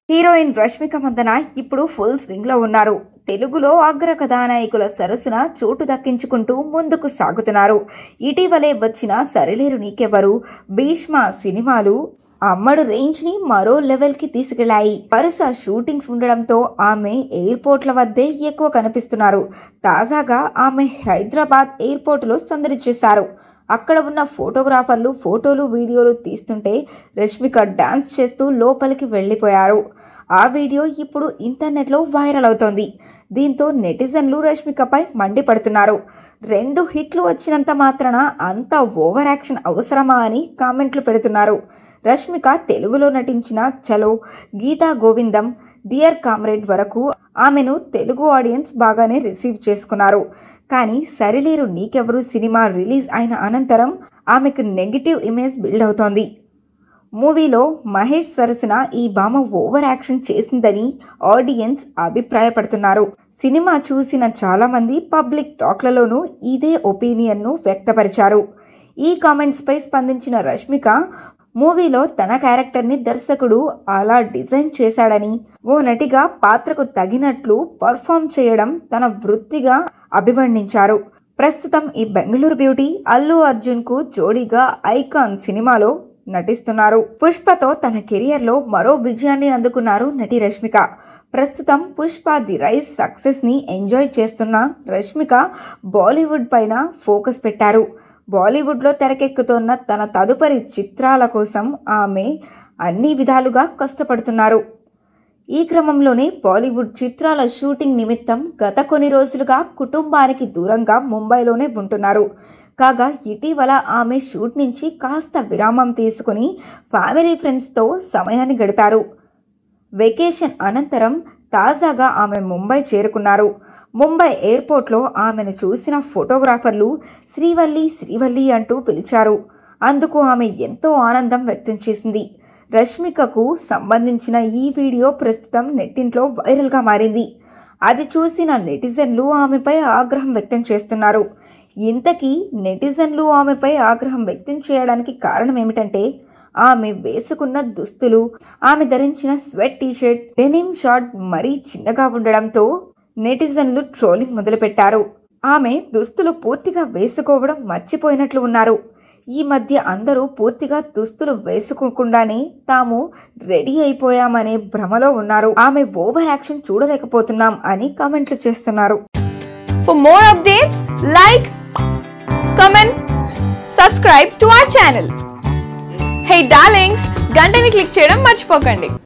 Heroine Rashmika Mandanna ఇప్పుడు full swing లో ఉన్నారు తెలుగులో అగ్ర కథానాయకుల సరసన చోటు దక్కించుకుంటూ ముందుకు సాగుతున్నారు ఇటీవలే వచ్చిన సరిలేరు నీకెవరు భీష్మ సినిమాలు అమ్మడు రేంజ్ ని మరో లెవెల్ కి తీసుకెళ్లాయి వరుస షూటింగ్స్ ఉండడంతో ఆమె ఎయిర్పోర్ట్ల వద్దే ఎక్కువ కనిపిస్తున్నారు తాజాగా ఆమె హైదరాబాద్ ఎయిర్పోర్ట్ లో సందడి చేశారు అక్కడ ఉన్న ఫోటోగ్రాఫర్లు ఫోటోలు వీడియోలు తీస్తుంటే రష్మిక డాన్స్ చేస్తూ లోపలికి వెళ్ళిపోయారు ఆ వీడియో ఇప్పుడు ఇంటర్నెట్లో వైరల్ అవుతోంది దీంతో నెటిజన్లు రష్మికపై మండిపడుతున్నారు రెండు హిట్లు వచ్చినంత మాత్రాన అంత ఓవర్ యాక్షన్ అవసరమా అని కామెంట్లు పెడుతున్నారు రష్మిక తెలుగులో నటించిన చలో గీతా గోవిందం డియర్ కామ్రేడ్ వరకు ఆమెను తెలుగు ఆడియన్స్ బాగానే రిసీవ్ చేసుకున్నారు కానీ సరిలేరు నీకెవరు సినిమా రిలీజ్ అయిన అనంతరం ఆమెకు నెగిటివ్ ఇమేజ్ బిల్డ్ అవుతోంది మూవీలో మహేష్ సరసన ఈ భామ ఓవర్ యాక్షన్ చేసిందని ఆడియన్స్ అభిప్రాయపడుతున్నారు సినిమా చూసిన చాలామంది పబ్లిక్ టాక్లలోనూ ఇదే ఒపీనియన్ను వ్యక్తపరిచారు ఈ కామెంట్స్పై స్పందించిన రష్మిక మూవీలో తన క్యారెక్టర్ని దర్శకుడు అలా డిజైన్ చేశాడని ఓ నటిగా పాత్రకు తగినట్లు పర్ఫామ్ చేయడం తన వృత్తిగా అభివర్ణించారు ప్రస్తుతం ఈ బెంగళూరు బ్యూటీ అల్లు అర్జున్ కు జోడీగా ఐకాన్ సినిమాలో నటిస్తున్నారు పుష్పతో తన కెరియర్లో మరో విజయాన్ని అందుకున్నారు నటి రష్మిక ప్రస్తుతం పుష్ప ది రైస్ సక్సెస్ ని ఎంజాయ్ చేస్తున్న రష్మిక బాలీవుడ్ పైన ఫోకస్ పెట్టారు బాలీవుడ్లో తెరకెక్కుతున్న తన తదుపరి చిత్రాల కోసం ఆమె అన్ని విధాలుగా కష్టపడుతున్నారు ఈ క్రమంలోనే బాలీవుడ్ చిత్రాల షూటింగ్ నిమిత్తం గత కొన్ని రోజులుగా కుటుంబానికి దూరంగా ముంబైలోనే ఉంటున్నారు కాగా ఇటీవల ఆమె షూట్ నుంచి కాస్త విరామం తీసుకుని ఫ్యామిలీ ఫ్రెండ్స్తో సమయాన్ని గడిపారు వెకేషన్ అనంతరం తాజాగా ఆమె ముంబై చేరుకున్నారు ముంబై ఎయిర్పోర్ట్లో ఆమెను చూసిన ఫోటోగ్రాఫర్లు శ్రీవల్లి శ్రీవల్లి అంటూ పిలిచారు అందుకు ఆమె ఎంతో ఆనందం వ్యక్తం చేసింది రష్మికకు సంబంధించిన ఈ వీడియో ప్రస్తుతం నెట్టింట్లో వైరల్గా మారింది అది చూసిన నెటిజన్లు ఆమెపై ఆగ్రహం వ్యక్తం చేస్తున్నారు ఇంతకీ నెటిజన్లు ఆమెపై ఆగ్రహం వ్యక్తం చేయడానికి కారణం ఏమిటంటే ఆమె వేసుకున్న దుస్తులు ఆమె ధరించిన స్వెట్ టీషర్ట్ డెనిమ్ షార్ట్ మరీ చిన్నగా ఉండడంతో నెటిజన్లు ట్రోలింగ్ మొదలుపెట్టారు ఆమె దుస్తులు పూర్తిగా వేసుకోవడం మర్చిపోయినట్లు ఉన్నారు ఈ మధ్య అందరూ పూర్తిగా దుస్తులు వేసుకోకుండానే తాము రెడీ అయిపోయామనే భ్రమలో ఉన్నారు ఆమె ఓవర్ యాక్షన్ చూడలేకపోతున్నాం అని కామెంట్లు చేస్తున్నారు For more updates, like, comment, subscribe to our channel. Hey darlings, గంటని click చేయడం మర్చిపోకండి